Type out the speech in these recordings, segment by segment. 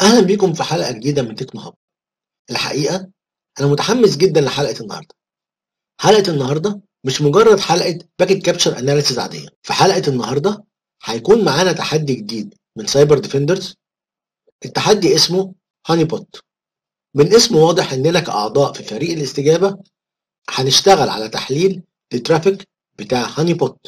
أهلا بيكم في حلقة جديدة من تكنو هاب الحقيقة أنا متحمس جدا لحلقة النهاردة حلقة النهاردة مش مجرد حلقة باكيت كابتشر اناليسيز عادية في حلقة النهاردة هيكون معانا تحدي جديد من سايبر ديفندرز التحدي اسمه هاني بوت من اسمه واضح إننا كأعضاء في فريق الاستجابة هنشتغل على تحليل الترافيك بتاع هاني بوت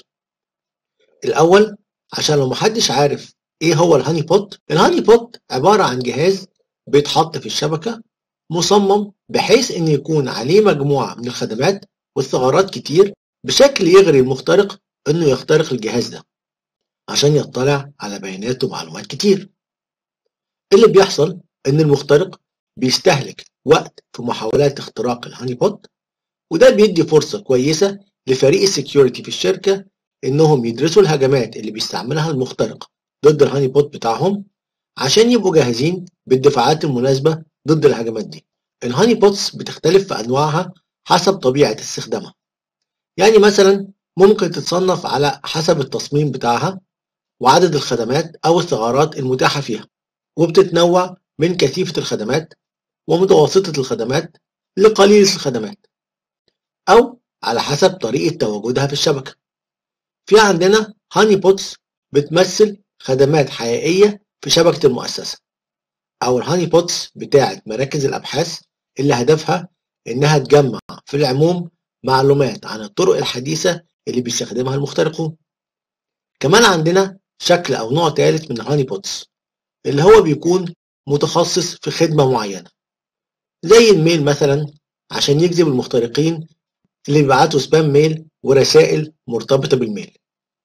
الأول عشان لو محدش عارف ايه هو الهاني بوت الهاني بوت عبارة عن جهاز بيتحط في الشبكة مصمم بحيث ان يكون عليه مجموعة من الخدمات والثغرات كتير بشكل يغري المخترق انه يخترق الجهاز ده عشان يطلع على بيانات ومعلومات كتير اللي بيحصل ان المخترق بيستهلك وقت في محاولات اختراق الهاني بوت وده بيدي فرصة كويسة لفريق السكيورتي في الشركة انهم يدرسوا الهجمات اللي بيستعملها المخترق ضد الهاني بوت بتاعهم عشان يبقوا جاهزين بالدفاعات المناسبة ضد الهجمات دي الهاني بوتس بتختلف في أنواعها حسب طبيعة استخدامها يعني مثلا ممكن تتصنف على حسب التصميم بتاعها وعدد الخدمات أو الثغرات المتاحة فيها وبتتنوع من كثيفة الخدمات ومتوسطة الخدمات لقليلة الخدمات أو على حسب طريقة تواجدها في الشبكة في عندنا هاني بوتس بتمثل خدمات حقيقية في شبكة المؤسسة أو الهاني بوتس بتاعة مراكز الأبحاث اللي هدفها إنها تجمع في العموم معلومات عن الطرق الحديثة اللي بيستخدمها المخترقون كمان عندنا شكل أو نوع ثالث من الهاني بوتس اللي هو بيكون متخصص في خدمة معينة زي الميل مثلا عشان يجذب المخترقين اللي بيبعتوا سبام ميل ورسائل مرتبطة بالميل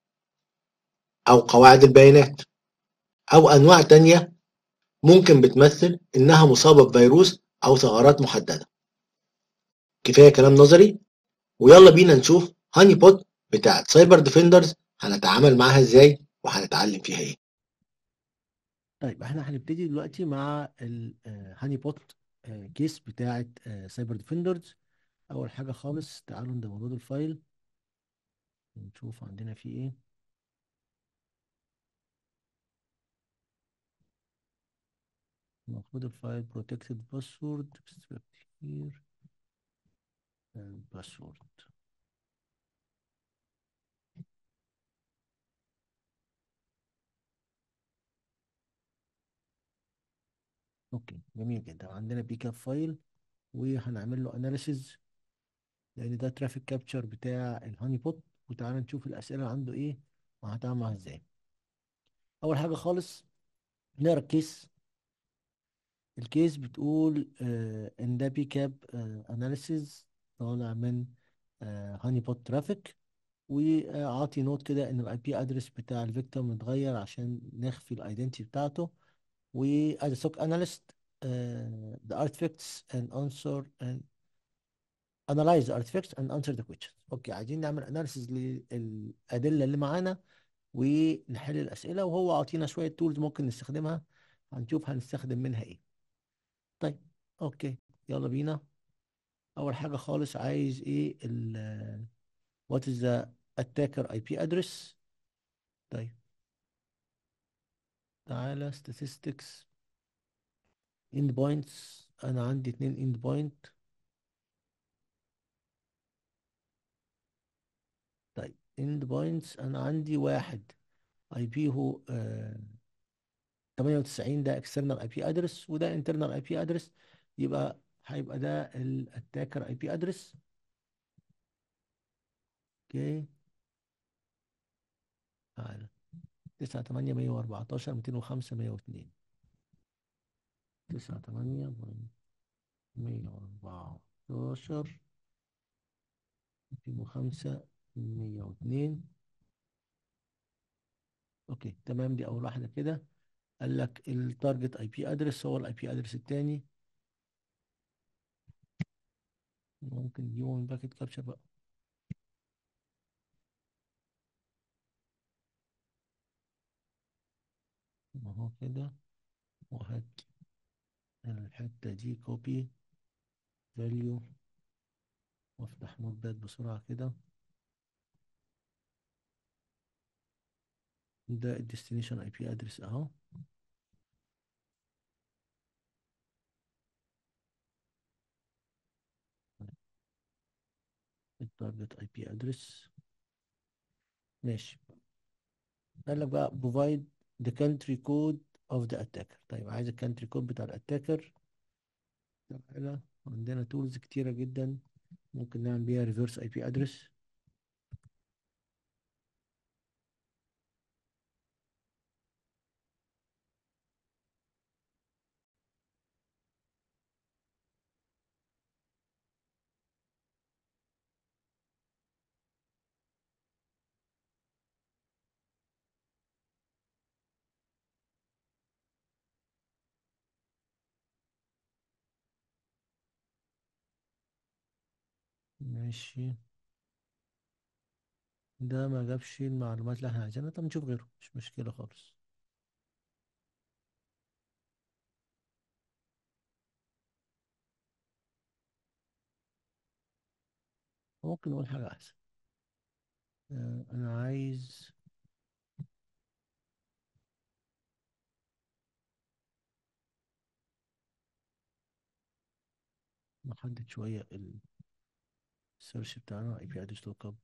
أو قواعد البيانات أو أنواع تانية ممكن بتمثل إنها مصابة بفيروس أو ثغرات محددة كفاية كلام نظري ويلا بينا نشوف هاني بوت بتاعت سايبر ديفندرز هنتعامل معاها ازاي وهنتعلم فيها ايه طيب احنا هنبتدي دلوقتي مع الهاني بوت كيس بتاعه سايبر ديفندرز اول حاجه خالص تعالوا نداونلود الفايل ونشوف عندنا فيه ايه المفروض الفايل protected password here password اوكي جميل جدا عندنا بيك اب فايل وهنعمل له اناليسيز لان ده ترافيك كابتشر بتاع الهاني بوت وتعالى نشوف الاسئله عنده ايه وهتعامل معاها ازاي اول حاجه خالص نقرا الكيس الكيس بتقول آه ان ده بي كاب اناليسيز طالع من هاني بوت ترافيك وعاطي نوت كده ان الاي بي ادرس بتاع الفيكتيم متغير عشان نخفي الايدنتي بتاعته و as a SOC analyst uh, the artifacts and answer and analyze the artifacts and answer the questions اوكي عايزين نعمل اناليسيز للادله اللي معانا ونحل الاسئله وهو عاطينا شويه تولز ممكن نستخدمها هنشوف هنستخدم منها ايه طيب اوكي يلا بينا اول حاجه خالص عايز ايه ال what is the attacker IP address طيب تعالى statistics end points انا عندي اتنين end point طيب end points انا عندي واحد اي بي هو آه 98 ده external IP address وده internal IP address يبقى هيبقى ده الاتاكر اي بي ادرس اوكي تعالى 9 8 114 205 102 9 8 114 205 102 اوكي تمام دي اول واحده كده قال لك التارجت اي بي ادرس هو الاي بي ادرس الثاني ممكن نجيبه من باكيت كابشر بقى اهو كده وهات الحتة دي كوبي فاليو وافتح نوت بسرعة كده ده الديستنيشن اي بي ادرس اهو target IP address ماشي قال لك بقى provide the country code of the attacker طيب عايز الكانتري كود بتاع الاتاكر تعالى عندنا تولز كتيرة جدا ممكن نعمل بيها reverse IP address ماشي ده ما جابش المعلومات اللي احنا عايزينها طب نشوف غيره مش مشكلة خالص ممكن نقول حاجة أحسن آه، أنا عايز نحدد شوية السيرش بتاعنا اي بي ادرس لوك اب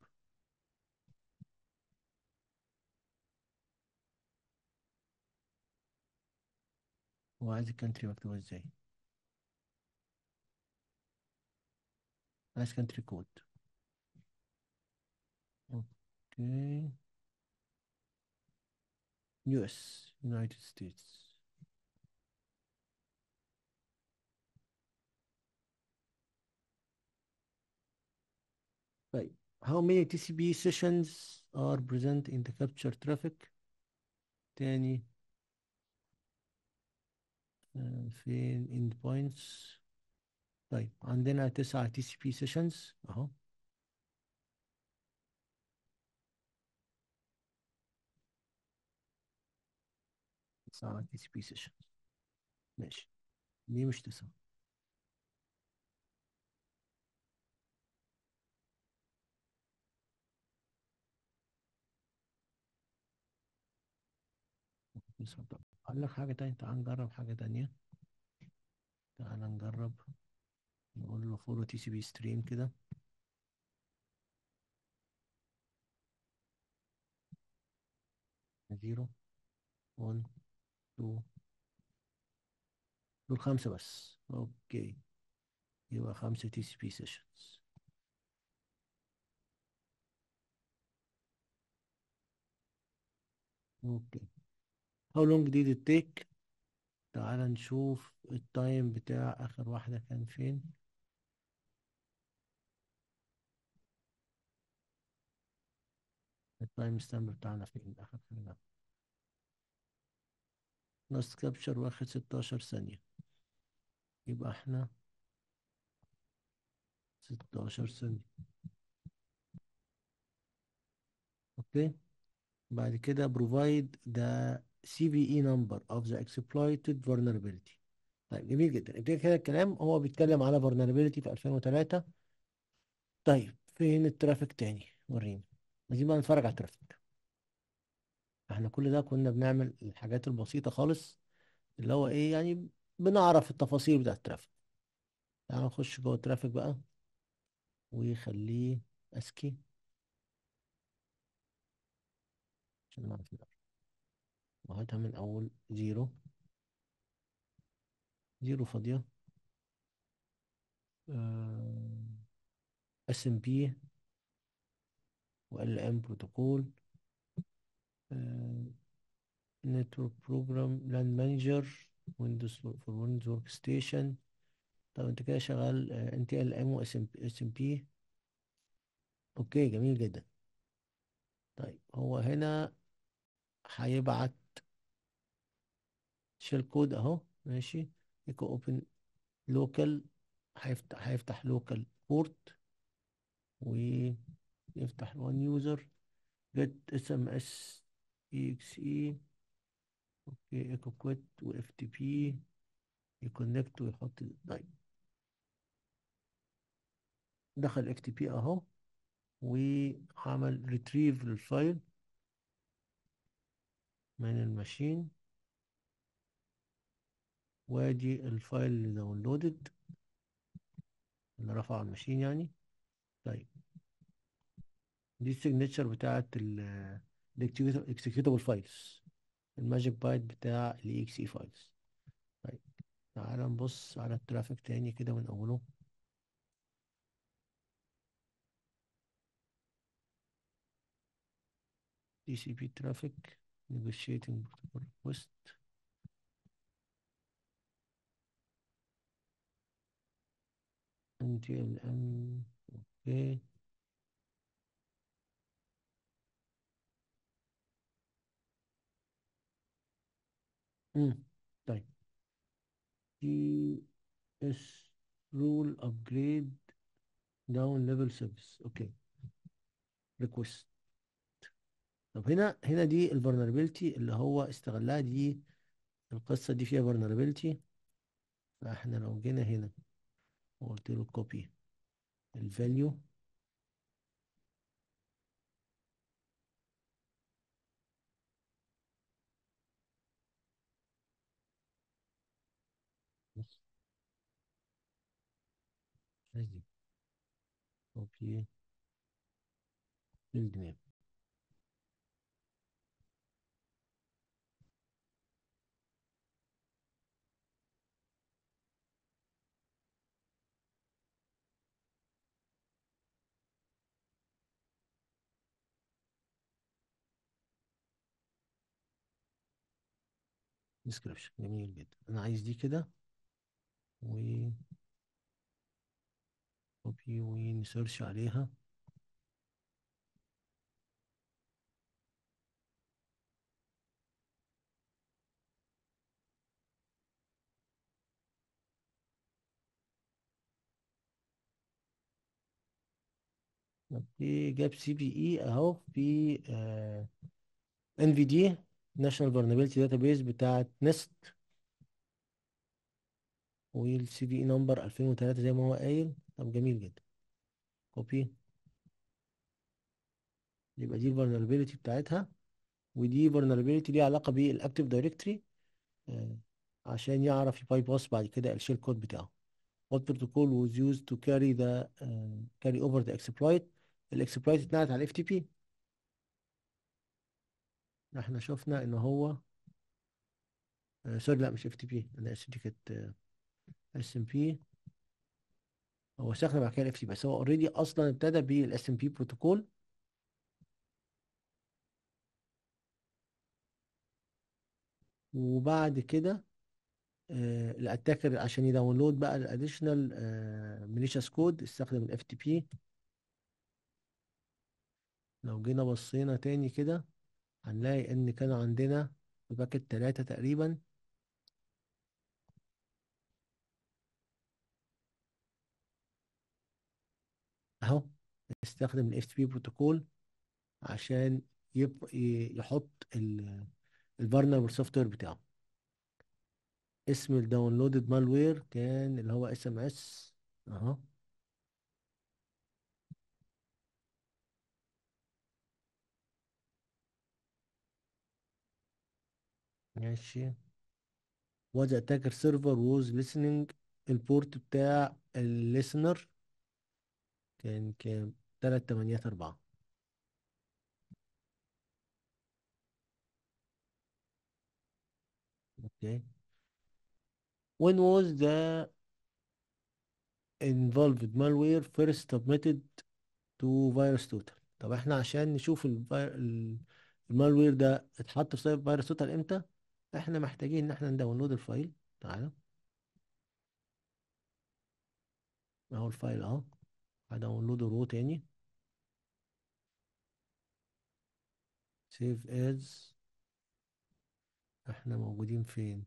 وعايز الكانتري مكتوبة ازاي عايز كانتري كود اوكي يو اس يونايتد ستيتس طيب how many TCP sessions are present in the capture traffic تاني آه، فين endpoints طيب عندنا تسعة TCP sessions اهو تسعة TCP sessions ماشي ليه مش تسعة تسعة طب أقول لك حاجة تانية تعال نجرب حاجة تانية تعال نجرب نقول له فولو تي سي بي ستريم كده زيرو 1 2 دول خمسة بس اوكي يبقى خمسة تي سي بي سيشنز اوكي how long did it take تعال نشوف التايم بتاع اخر واحدة كان فين التايم ستامب بتاعنا فين اخر حاجة لاست كابتشر واخد 16 ثانية يبقى احنا 16 ثانية اوكي بعد كده provide the CVE number of the exploited vulnerability طيب جميل جدا ابتدى كده الكلام هو بيتكلم على vulnerability في 2003 طيب فين الترافيك تاني وريني عايزين بقى نتفرج على الترافيك احنا كل ده كنا بنعمل الحاجات البسيطة خالص اللي هو ايه يعني بنعرف التفاصيل بتاعت الترافيك تعال نخش جوه الترافيك بقى ويخليه اسكي عشان نعرف الأول وهاتها من اول زيرو زيرو فاضية اس ام بي وال ام بروتوكول نتورك بروجرام لاند مانجر ويندوز فور ويندوز ورك ستيشن طب انت كده شغال ان تي ال ام واس ام بي اوكي جميل جدا طيب هو هنا هيبعت شيل كود اهو ماشي يكو اوبن لوكال هيفتح هيفتح لوكال بورت ويفتح وان يوزر جيت اس ام اس اي اكس اي اوكي ايكو كويت واف تي بي يكونكت ويحط طيب دخل اف تي بي اهو وعمل ريتريف للفايل من الماشين وادي الفايل اللي داونلودد اللي رفعه على الماشين يعني طيب دي السيجنتشر بتاعت ال الاكسكيوتابل فايلز الماجيك بايت بتاع الاي اكس اي فايلز طيب تعال نبص على الترافيك تاني كده من اوله تي سي بي ترافيك negotiating protocol request NTLM اوكي امم طيب تي اس رول ابجريد داون ليفل سيرفيس اوكي ريكوست طب هنا هنا دي الفولنربيلتي اللي هو استغلها دي القصة دي فيها فولنربيلتي فاحنا لو جينا هنا وقلت له كوبي الفاليو عايز دي كوبي فيلد نيم ديسكريبشن جميل جدا انا عايز دي كده و كوبي ونسيرش عليها اوكي جاب سي بي اي اهو في ان في دي ناشونال فولنربيلتي داتابيز بتاعت نست والسي دي اي نمبر 2003 زي ما هو قايل طب جميل جدا كوبي يبقى دي الفولنربيلتي بتاعتها ودي vulnerability ليها علاقة بالاكتيف دايركتوري عشان يعرف يباي باس بعد كده الشيل كود بتاعه what protocol was used to carry the uh, carry over the exploit الاكسبلويت اتنقلت على الاف تي بي احنا شفنا ان هو سوري لا مش اف تي بي انا اسف دي كانت اس ام بي هو استخدم بعد كده الاف تي بي بس هو اوريدي اصلا ابتدى بالاس ام بي بروتوكول وبعد كده آه، الاتاكر عشان يداونلود بقى الاديشنال ميليشياس كود استخدم الاف تي بي لو جينا بصينا تاني كده هنلاقي ان كان عندنا في باكت تلاتة تقريبا اهو استخدم الاف تي بي بروتوكول عشان يب... ي- يحط الفارنبل سوفت وير بتاعه اسم الداونلودد مالوير كان اللي هو اس ام اس اهو ماشي was attacker server was listening البورت بتاع الليسنر كان كام تلات تمانيات أربعة اوكي when was the involved malware first submitted to virus total طب احنا عشان نشوف الفير... ال- المالوير ده اتحط في فيروس توتال امتى احنا محتاجين ان احنا نداونلود الفايل تعالى اهو الفايل اهو هداونلوده رو تاني سيف از احنا موجودين فين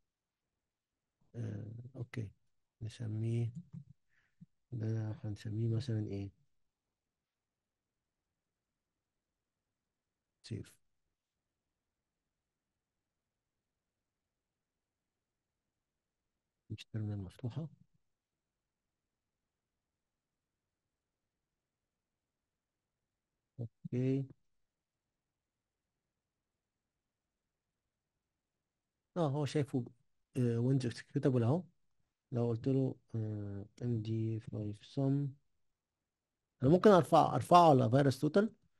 آه، اوكي نسميه ده هنسميه مثلا ايه سيف مش ترمينال مفتوحة اوكي اه هو شايفه ويندوز اكسكيوتابل اهو لو قلت له ام دي 5 سم انا ممكن ارفع ارفعه على فيروس توتال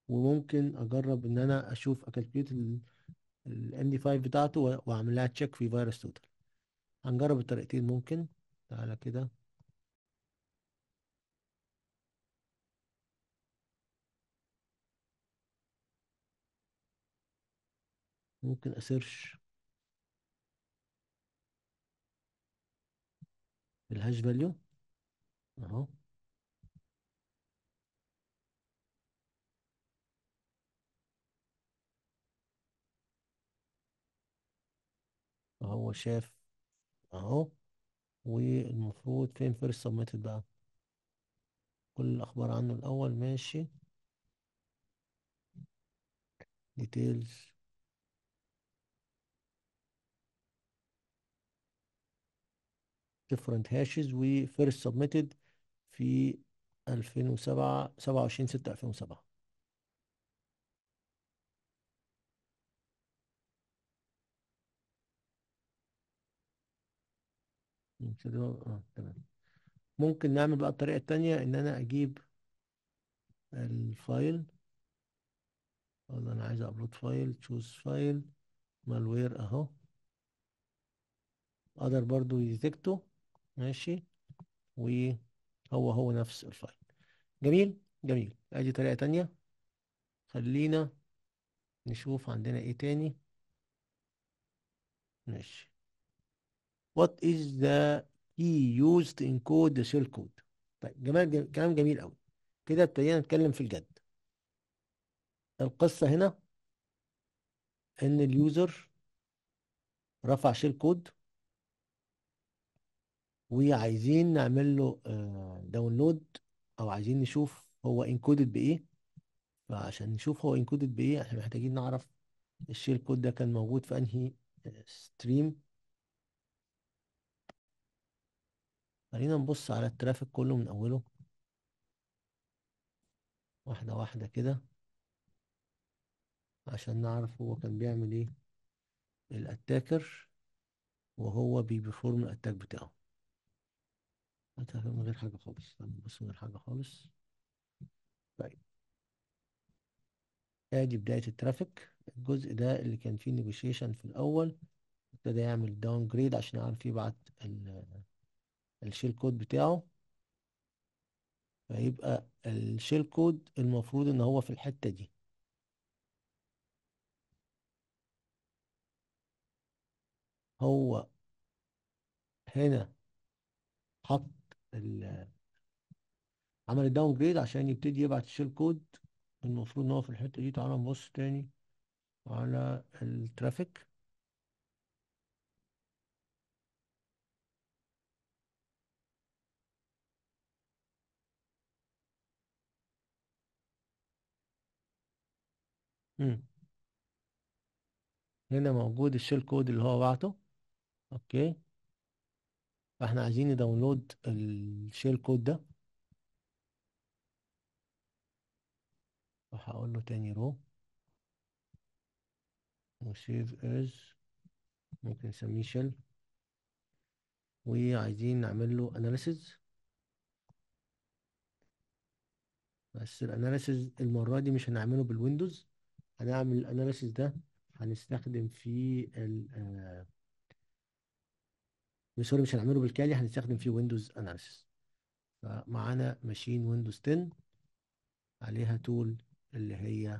وممكن اجرب ان انا اشوف اكالكوليت الام دي 5 بتاعته و- واعمل لها تشيك في فيروس توتال هنجرب الطريقتين ممكن تعالى كده ممكن اسيرش الهاش فاليو اهو هو شاف اهو والمفروض فين فيرست سبميتد بقى كل الاخبار عنه الاول ماشي ديتيلز different hashes و first submitted في 2007 27 6 2007 كده اه تمام ممكن نعمل بقى الطريقة التانية ان انا اجيب الفايل اقول له انا عايز ابلود فايل تشوز فايل مالوير اهو اقدر برضو يديتكته ماشي وهو هو نفس الفايل جميل جميل ادي طريقة تانية خلينا نشوف عندنا ايه تاني ماشي what is the key used to encode the shell code طيب جمال جم- كلام جميل قوي كده ابتدينا نتكلم في الجد القصة هنا ان اليوزر رفع شيل كود وعايزين نعمل له داونلود او عايزين نشوف هو انكودد بايه فعشان نشوف هو انكودد بايه احنا محتاجين نعرف الشيل كود ده كان موجود في انهي ستريم خلينا نبص على الترافيك كله من اوله واحدة واحدة كده عشان نعرف هو كان بيعمل ايه الاتاكر وهو بيبرفورم الاتاك بتاعه أتاكر من غير حاجة خالص طب بص من غير حاجة خالص طيب ادي بداية الترافيك الجزء ده اللي كان فيه نيجوشيشن في الاول ابتدى يعمل داون جريد عشان يعرف يبعت الشيل كود بتاعه فيبقى الشيل كود المفروض ان هو في الحتة دي هو هنا حط ال- عمل الداون جريد عشان يبتدي يبعت الشيل كود المفروض ان هو في الحتة دي تعالى نبص تاني على الترافيك مم. هنا موجود الشيل كود اللي هو بعته اوكي فاحنا عايزين نداونلود الشيل كود ده فهقول له تاني رو وسيف از ممكن نسميه شيل وعايزين نعمل له اناليسز بس الاناليسز المرة دي مش هنعمله بالويندوز هنعمل الاناليسز ده هنستخدم في ال آه، سوري مش هنعمله بالكالي هنستخدم فيه ويندوز اناليسز فمعانا ماشين ويندوز 10 عليها تول اللي هي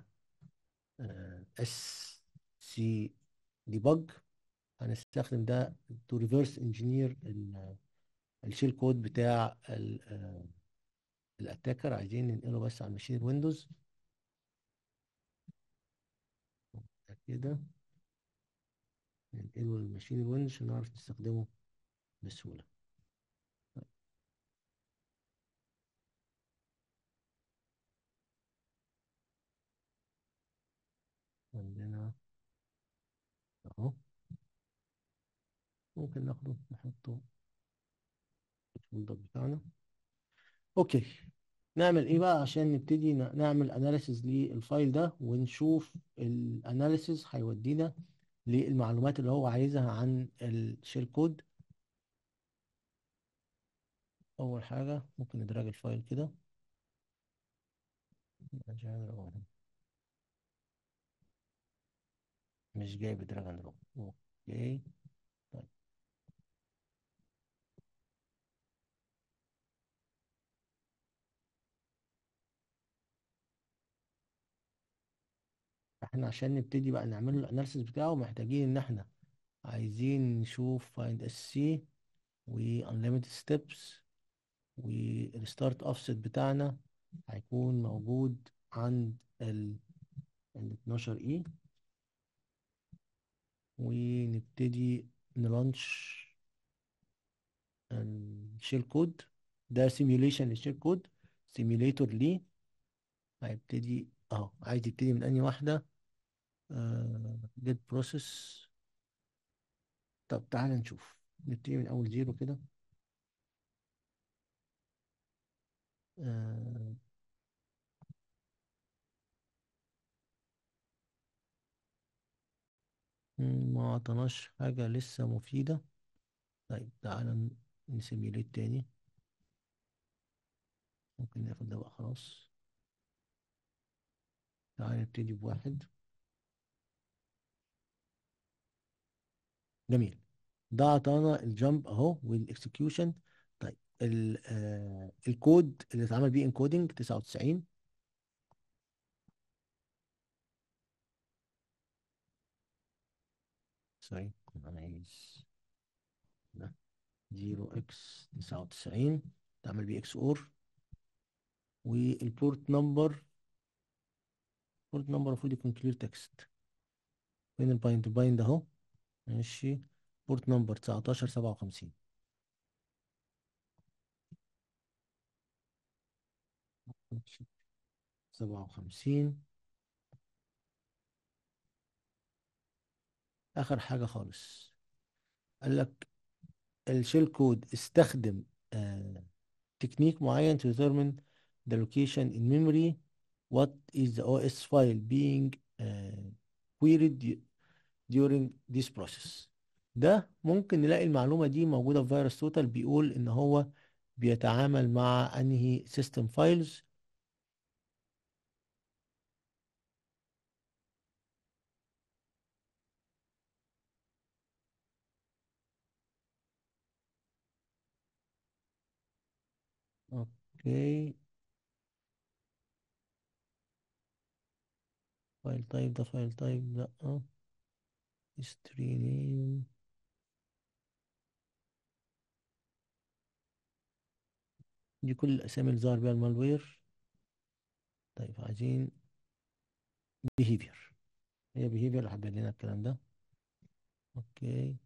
اس سي ديبج هنستخدم ده تو ريفرس انجينير الشيل كود بتاع الاتاكر عايزين ننقله بس على ماشين ويندوز كده ننقله للماشين الويندوز عشان نعرف نستخدمه بسهولة عندنا اهو ممكن ناخده نحطه في الفولدر بتاعنا اوكي نعمل ايه بقى عشان نبتدي ن- نعمل اناليسز للفايل ده ونشوف الاناليسز هيودينا للمعلومات اللي هو عايزها عن الشيل كود اول حاجة ممكن ندراج الفايل كده عشان نروح. مش جايب دراج اند دروب اوكي طيب احنا عشان نبتدي بقى نعمل له الاناليسيس بتاعه محتاجين ان احنا عايزين نشوف find SC و unlimited steps والستارت اوفست بتاعنا هيكون موجود عند ال ال 12 اي ونبتدي نلانش الشيل كود ده سيميوليشن للشيل كود سيميوليتور ليه هيبتدي اهو عايز يبتدي من انهي واحده جيت بروسيس طب تعالى نشوف نبتدي من اول زيرو كده آه، مم، ما عطناش حاجة لسه مفيدة طيب تعالى ن- نسيميوليت تاني ممكن ناخد ده بقى خلاص تعالى نبتدي بواحد جميل ده عطانا الجامب اهو والاكسكيوشن طيب ال آه الكود اللي اتعمل بيه انكودنج 99 سوري انا عايز ده 0 اكس 99 تعمل بيه اكس اور والبورت نمبر البورت نمبر المفروض يكون كلير تكست فين البايند البايند اهو ماشي بورت نمبر 19 57 57 اخر حاجة خالص قال لك الشيل كود استخدم تكنيك معين to determine the location in memory what is the OS file being uh, queried du- during this process ده ممكن نلاقي المعلومة دي موجودة في فيروس توتال بيقول ان هو بيتعامل مع انهي سيستم فايلز اوكي فايل تايب ده فايل تايب لا history name دي كل الاسامي اللي ظهر بيها المالوير طيب عايزين behavior هي behavior اللي هتبين لنا الكلام ده اوكي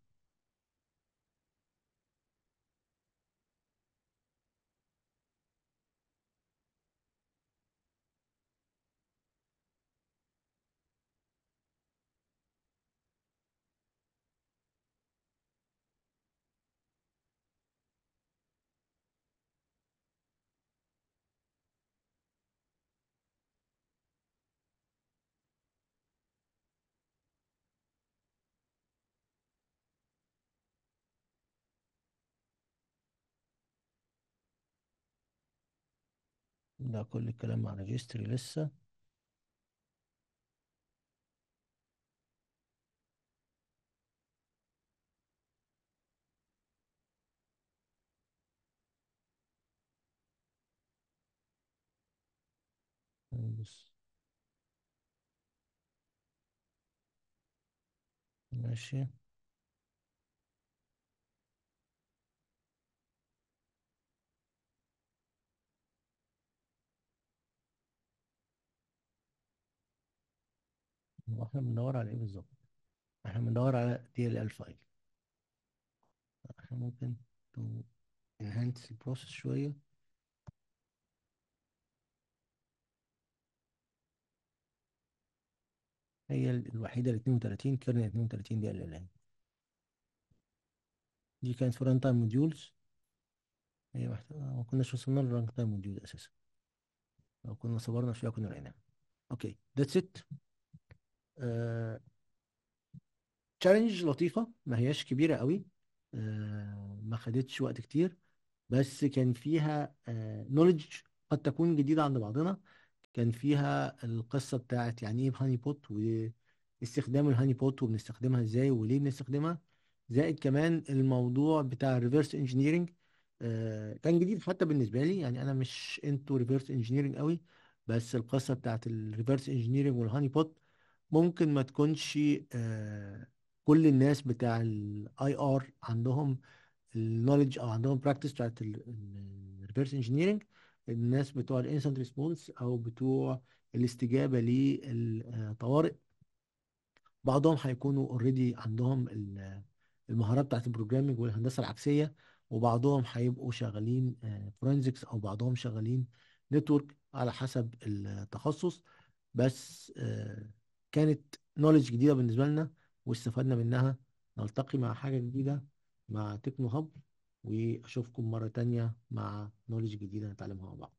ده كل الكلام مع ريجستري لسه بص ماشي هو احنا بندور على ايه بالظبط احنا بندور على دي ال ال فايل احنا ممكن تو enhance البروسيس شوية هي ال- الوحيدة ال 32 كيرنل 32 دي ال ال دي كانت في ران تايم موديولز هي محتاجة ما كناش وصلنا للران تايم موديول اساسا لو كنا صبرنا شوية كنا لقيناها اوكي ذاتس ات تشالنج لطيفة ما هياش كبيرة قوي آه، ما خدتش وقت كتير بس كان فيها نولج قد تكون جديدة عند بعضنا كان فيها القصة بتاعت يعني ايه هاني بوت استخدام الهاني بوت وبنستخدمها ازاي وليه بنستخدمها زائد كمان الموضوع بتاع الريفرس انجينيرنج كان جديد حتى بالنسبه لي يعني انا مش انتو ريفرس انجينيرنج قوي بس القصه بتاعت الريفرس انجينيرنج والهاني بوت ممكن ما تكونش آه، كل الناس بتاع الاي ار عندهم النولج او عندهم براكتس بتاعت الريفرس انجينيرنج الناس بتوع الانسنت ريسبونس او بتوع الاستجابه للطوارئ بعضهم هيكونوا اوريدي عندهم ال- المهارات بتاعت البروجرامينج والهندسه العكسيه وبعضهم هيبقوا شغالين فورنزكس او بعضهم شغالين نتورك على حسب التخصص بس آه، كانت نولج جديده بالنسبه لنا واستفدنا منها نلتقي مع حاجه جديده مع تكنو هاب واشوفكم مره تانية مع نولج جديده نتعلمها مع بعض